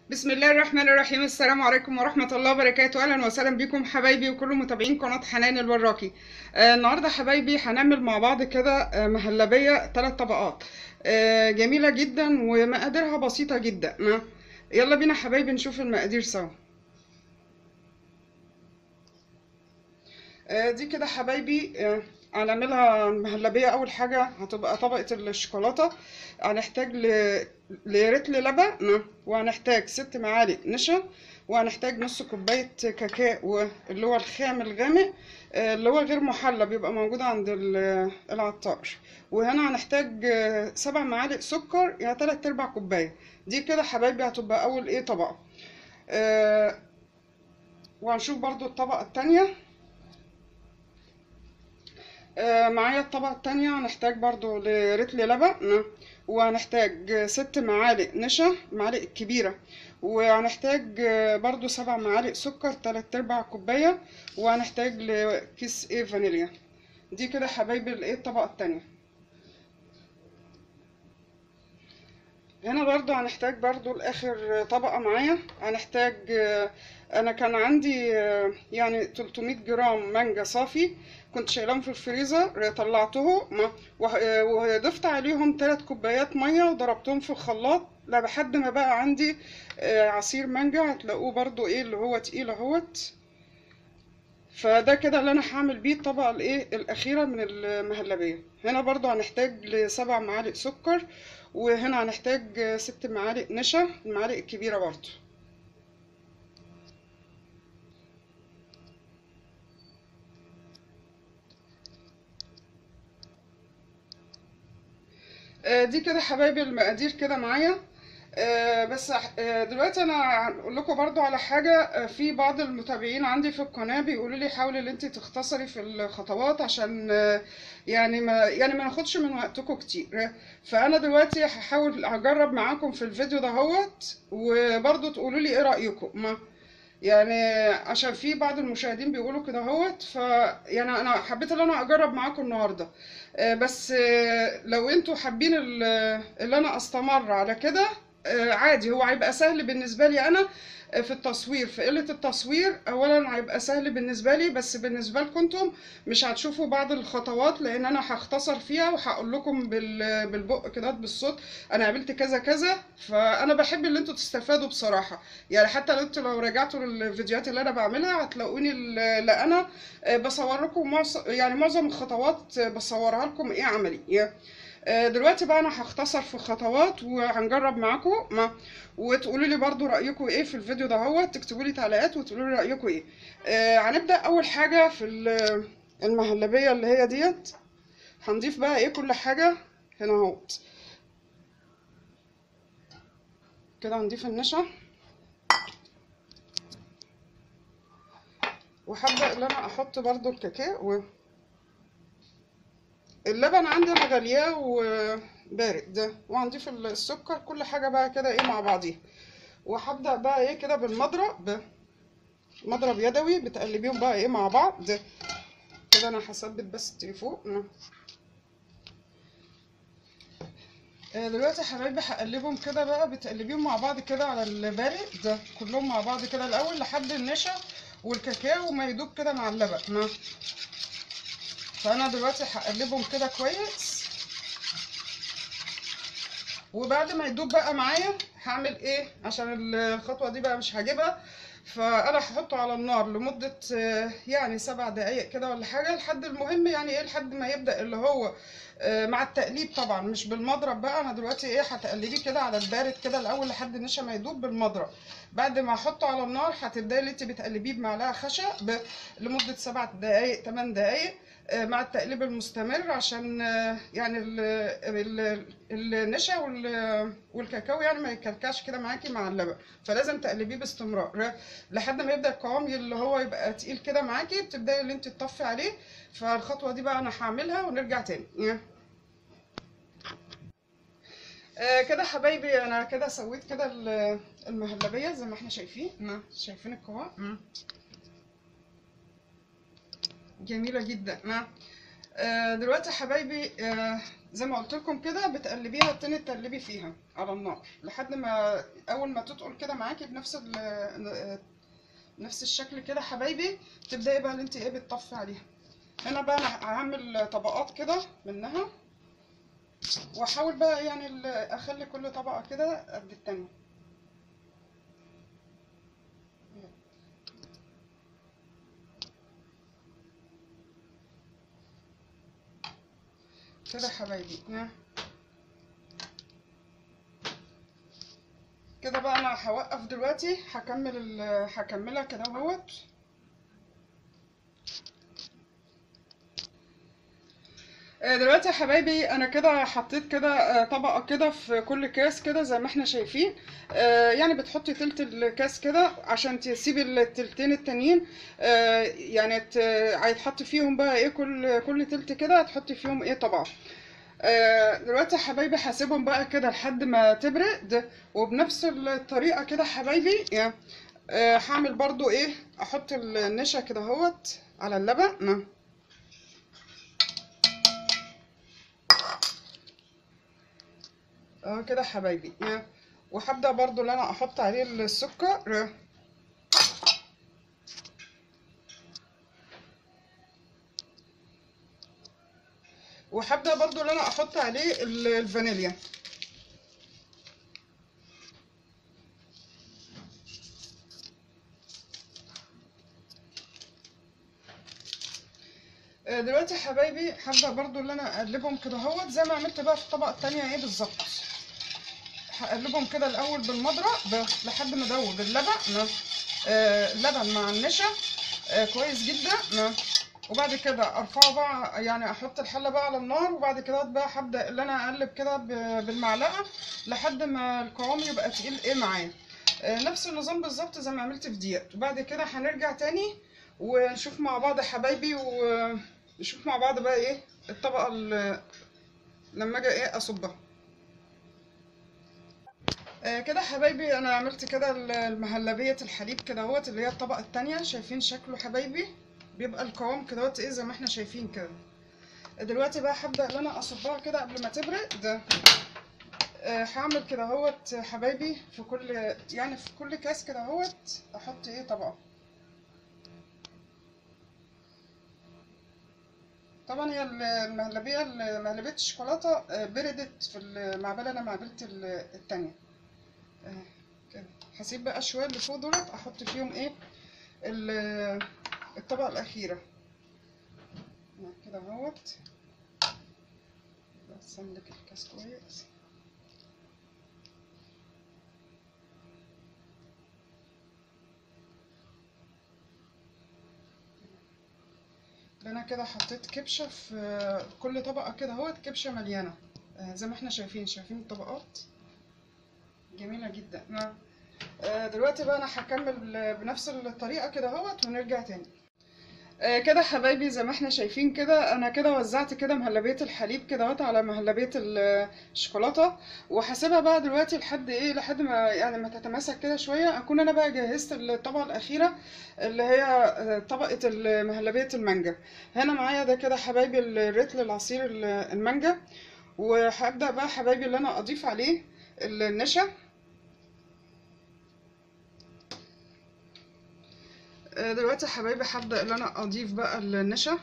بسم الله الرحمن الرحيم السلام عليكم ورحمة الله وبركاته أهلا وسهلا بكم حبايبي وكل متابعين قناة حنان الوراقي آه النهاردة حبايبي هنعمل مع بعض كده آه مهلبية ثلاث طبقات آه جميلة جدا ومقاديرها بسيطة جدا ما يلا بينا حبايبي نشوف المقادير سوا آه دي كده حبايبي آه هنعملها مهلبية أول حاجة هتبقى طبقة الشوكولاتة هنحتاج ل... لرتل لبن وهنحتاج ست معالق نشا وهنحتاج نص كوباية كاكاو اللي هو الخام الغامق اللي هو غير محلى بيبقى موجود عند العطار وهنا هنحتاج سبع معالق سكر يعني تلات ارباع كوباية دي كده حبايبي هتبقى أول ايه طبقة آه وهنشوف برضو الطبقة التانية آه معايا الطبقة التانية هنحتاج برضو لرتل لبن وهنحتاج ست معالق نشا المعالق الكبيرة وهنحتاج برضو سبع معالق سكر تلات ارباع كوباية وهنحتاج لكيس ايه فانيليا دي كده حبايبي الايه الطبقة التانية هنا برضو هنحتاج برضو لاخر طبقة معايا هنحتاج انا كان عندي يعني 300 جرام مانجا صافي كنت شايلهم في الفريزر طلعته وضفت عليهم 3 كوبايات ميه وضربتهم في الخلاط لحد ما بقى عندي عصير مانجا هتلاقوه برضو ايه اللي هو تقيل اهوت فده كده اللي انا هعمل بيه الطبقه الايه الاخيره من المهلبيه هنا برضو هنحتاج لسبع معالق سكر وهنا هنحتاج ست معالق نشا المعالق الكبيره برضو دي كده حبايبي المقادير كده معايا بس دلوقتي انا هقول لكم برضو على حاجه في بعض المتابعين عندي في القناه بيقولوا لي حاولي ان انت تختصري في الخطوات عشان يعني ما يعني ما ناخدش من وقتكم كتير فانا دلوقتي هحاول اجرب معاكم في الفيديو دهوت وبرضو تقولوا لي ايه رايكم ما يعني عشان في بعض المشاهدين بيقولوا كده اهوت ف يعني انا حبيت ان انا اجرب معاكم النهارده بس لو انتوا حابين اللي انا استمر على كده عادي هو هيبقى سهل بالنسبه لي انا في التصوير في قله التصوير اولا هيبقى سهل بالنسبه لي بس بالنسبه لكم انتم مش هتشوفوا بعض الخطوات لان انا هختصر فيها وهقول لكم بالبق كده بالصوت انا عملت كذا كذا فانا بحب اللي انتوا تستفادوا بصراحه يعني حتى لو انتوا لو رجعتوا للفيديوهات اللي انا بعملها هتلاقوني لا انا بصور لكم يعني معظم الخطوات بصورها لكم ايه عملي يعني دلوقتي بقى انا هختصر في الخطوات وهنجرب معاكم ما وتقولوا لي برضو رايكم ايه في الفيديو ده هو تكتبوا لي تعليقات وتقولوا لي رايكم ايه آه هنبدا اول حاجه في المهلبيه اللي هي ديت هنضيف بقى ايه كل حاجه هنا اهوت كده هنضيف النشا وهبدا ان انا احط برضو الكاكاو اللبن عندي انا غالياه وبارد وهنضيف السكر كل حاجه بقى كده ايه مع بعضيها وهبدا بقى ايه كده بالمضرب مضرب يدوي بتقلبيهم بقى ايه مع بعض كده انا هثبت بس التليفون دلوقتي يا حبايبي هقلبهم كده بقى بتقلبيهم مع بعض كده على البارد كلهم مع بعض كده الاول لحد النشا والكاكاو ما يدوب كده مع اللبن فانا دلوقتي هقلبهم كده كويس وبعد ما يدوب بقى معايا هعمل ايه عشان الخطوه دي بقى مش هجيبها فانا هحطه على النار لمده يعني سبع دقايق كده ولا حاجه لحد المهم يعني ايه لحد ما يبدا اللي هو مع التقليب طبعا مش بالمضرب بقى انا دلوقتي ايه هتقلبيه كده على البارد كده الاول لحد النشا ما يدوب بالمضرب بعد ما احطه على النار هتبداي اللي انت بتقلبيه بمعلقه خشب لمده سبع دقايق 8 دقايق مع التقليب المستمر عشان يعني النشا والكاكاو يعني ما يكلكعش كده معاكي مع اللبن فلازم تقلبيه باستمرار لحد ما يبدا القوام اللي هو يبقى تقيل كده معاكي بتبداي اللي انت تطفي عليه فالخطوه دي بقى انا هعملها ونرجع تاني آه كده حبايبي انا كده سويت كده المهلبيه زي ما احنا شايفين شايفين القوام جميله جدا آه، دلوقتي يا حبايبي آه، زي ما قلت لكم كده بتقلبيها تاني تقلبي فيها على النار لحد ما اول ما تتقل كده معاكي بنفس ال- آه، نفس الشكل كده يا حبايبي تبداي بقى اللي انت ايه بتطفي عليها هنا بقى انا هعمل طبقات كده منها واحاول بقى يعني ال- اخلي كل طبقه كده قد التانية كده يا حبايبي ها. كده بقى انا هوقف دلوقتي هكمل ال- هكملها كده اهوت آه، دلوقتي يا حبايبي انا كده حطيت كده آه، طبقه كده في كل كاس كده زي ما احنا شايفين آه، يعني بتحطي تلت الكاس كده عشان تسيبي التلتين التانيين آه، يعني ت- هيتحط فيهم بقى ايه كل كل تلت كده هتحطي فيهم ايه طبقه آه، دلوقتي يا حبايبي هسيبهم بقى كده لحد ما تبرد وبنفس الطريقه كده يا حبايبي يعني آه، هعمل برضو ايه احط النشا كده اهوت على اللبن اه كده يا حبايبي آه، وهبدأ برضو ان انا احط عليه السكر وهبدأ برضو ان انا احط عليه ال- الفانيليا آه، دلوقتي يا حبايبي هبدأ برضو ان انا اقلبهم كده اهوت زي ما عملت بقى في الطبقة التانية ايه بالظبط هقلبهم كده الاول بالمضرب ب- لحد ما ادوب اللبن آه، اللبن مع النشا آه، كويس جدا آه، وبعد كده ارفعه بقى يعني احط الحله بقى على النار وبعد كده بقى هبدا ان انا اقلب كده ب- بالمعلقه لحد ما القوام يبقى تقيل ايه معايا آه، نفس النظام بالظبط زي ما عملت في ديت وبعد كده هنرجع تاني ونشوف مع بعض يا حبايبي ونشوف مع بعض بقى ايه الطبقه ال- لما اجي ايه اصبها آه، كده يا حبايبي انا عملت كده ال- المهلبية الحليب كده اهوت اللي هي الطبقة التانية شايفين شكله حبايبي بيبقى القوام كده اهوت ايه زي ما احنا شايفين كده دلوقتي بقى هبدأ ان انا اصبها كده قبل ما تبرد آه، هعمل كده اهوت حبايبي في كل يعني في كل كاس كده اهوت احط ايه طبقة طبعا هي المهلبية مهلبية الشوكولاتة آه، بردت في المعبلة انا معبلة ال- التانية آه، كده هسيب بقى شويه اللي فوق دولت احط فيهم ايه ال- الطبقه الاخيره آه، كده اهوت بس املك الكاس كويس انا كده حطيت كبشه في كل طبقه كده اهوت كبشه مليانه آه، زي ما احنا شايفين شايفين الطبقات جميله جدا نعم آه، دلوقتي بقى انا هكمل بنفس الطريقه كده اهوت ونرجع تاني آه، كده حبايبي زي ما احنا شايفين كده انا كده وزعت كده مهلبيه الحليب كده اهوت على مهلبيه ال- الشوكولاته وهسيبها بقى دلوقتي لحد ايه لحد ما يعني ما تتماسك كده شويه اكون انا بقى جهزت الطبقه الاخيره اللي هي آه، طبقه ال- مهلبيه المانجا هنا معايا ده كده حبايبي الريتل العصير ال- المانجا وهبدا بقى حبايبي اللي انا اضيف عليه النشا آه، دلوقتي يا حبايبي هبدأ ان انا اضيف بقى النشا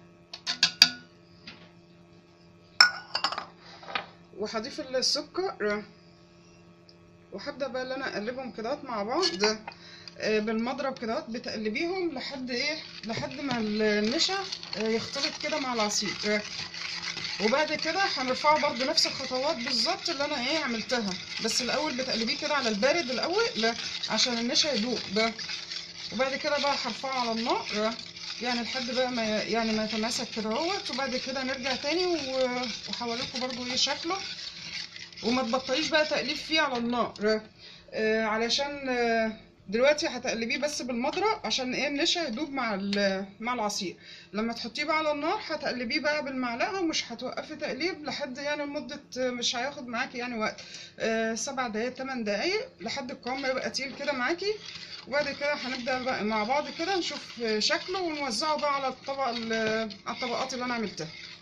وهضيف السكر وهبدأ بقى ان انا اقلبهم كده مع بعض آه، بالمضرب كده بتقلبيهم لحد ايه لحد ما النشا آه، يختلط كده مع العصير آه، وبعد كده هنرفعه برضو نفس الخطوات بالظبط اللي انا ايه عملتها بس الاول بتقلبيه كده على البارد الاول لا، عشان النشا يدوب ده وبعد كده بقى هرفعه على النار يعني لحد بقى ما يعني ما يتماسك كده اهوت وبعد كده نرجع تاني و- وهوريكم برضو ايه شكله وما تبطليش بقى تقليب فيه على النار آه علشان آه دلوقتي هتقلبيه بس بالمضرب عشان ايه النشا يدوب مع ال- مع العصير لما تحطيه بقى على النار هتقلبيه بقى بالمعلقه ومش هتوقفي تقليب لحد يعني لمده مش هياخد معاكي يعني وقت آه سبع دقايق تمن دقايق لحد القوام ما يبقى تقيل كده معاكي وبعد كده هنبدأ بقى مع بعض كده نشوف شكله ونوزعه بقى على الطبق ال- على الطبقات اللي انا عملتها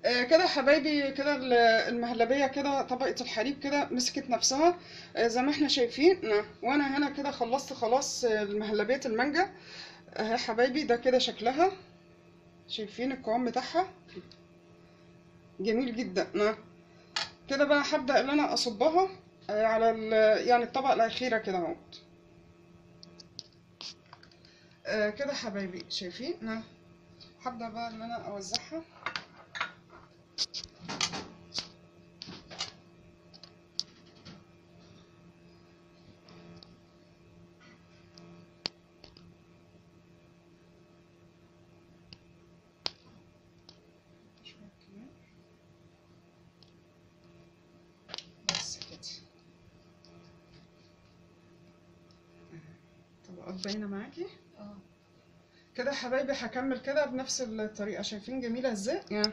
آه، كده حبايبي كده ال- المهلبية كده طبقة الحليب كده مسكت نفسها آه، زي ما احنا شايفين نعم. وانا هنا كده خلصت خلاص آه، المهلبية المانجا اهي حبايبي ده كده شكلها شايفين القوام بتاعها جميل جدا نعم. كده بقى هبدأ ان انا اصبها آه، على ال- يعني الطبقة الأخيرة كده اهوت آه، كده حبايبي شايفين نعم. هبدأ بقى ان انا اوزعها شوية كمان. بس كده طبقات باينة معاكي اه كده يا حبايبي هكمل كده بنفس الطريقة شايفين جميلة ازاي يعني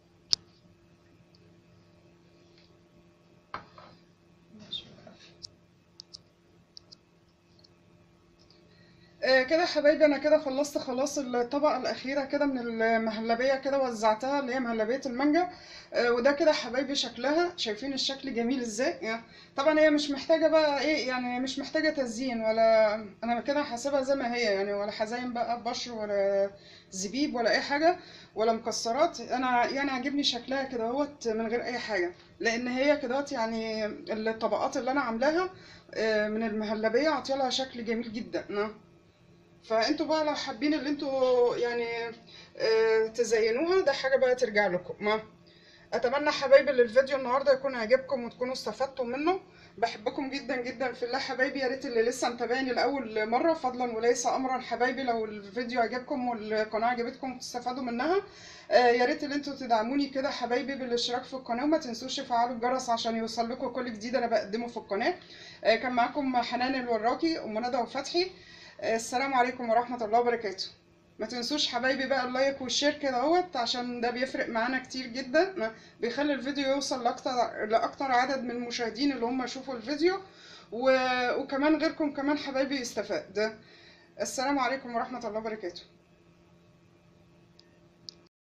آه، كده يا حبايبي انا كده خلصت خلاص الطبقه الاخيره كده من المهلبيه كده وزعتها اللي هي مهلبيه المانجا آه، وده كده يا حبايبي شكلها شايفين الشكل جميل ازاي يعني طبعا هي مش محتاجه بقى ايه يعني مش محتاجه تزيين ولا انا كده هسيبها زي ما هي يعني ولا هزين بقى بشر ولا زبيب ولا اي حاجه ولا مكسرات انا يعني عاجبني شكلها كده اهوت من غير اي حاجه لان هي كده يعني الطبقات اللي انا عاملاها آه، من المهلبيه عطيالها شكل جميل جدا نعم. فانتوا بقى لو حابين اللي انتوا يعني آه، تزينوها ده حاجه بقى ترجع لكم ما اتمنى حبايبي ان الفيديو النهارده يكون عجبكم وتكونوا استفدتوا منه بحبكم جدا جدا في الله حبايبي يا ريت اللي لسه متابعني لاول مره فضلا وليس امرا حبايبي لو الفيديو عجبكم والقناه عجبتكم وتستفادوا منها آه، يا ريت ان انتوا تدعموني كده حبايبي بالاشتراك في القناه وما تنسوش تفعلوا الجرس عشان يوصل لكم كل جديد انا بقدمه في القناه آه، كان معاكم حنان الوراكي ام ندى وفتحي آه، السلام عليكم ورحمه الله وبركاته ما تنسوش حبايبي بقى اللايك والشير كده اهوت عشان ده بيفرق معانا كتير جدا ما- بيخلي الفيديو يوصل لاكتر لاكتر عدد من المشاهدين اللي هم يشوفوا الفيديو و... وكمان غيركم كمان حبايبي يستفاد السلام عليكم ورحمة الله وبركاته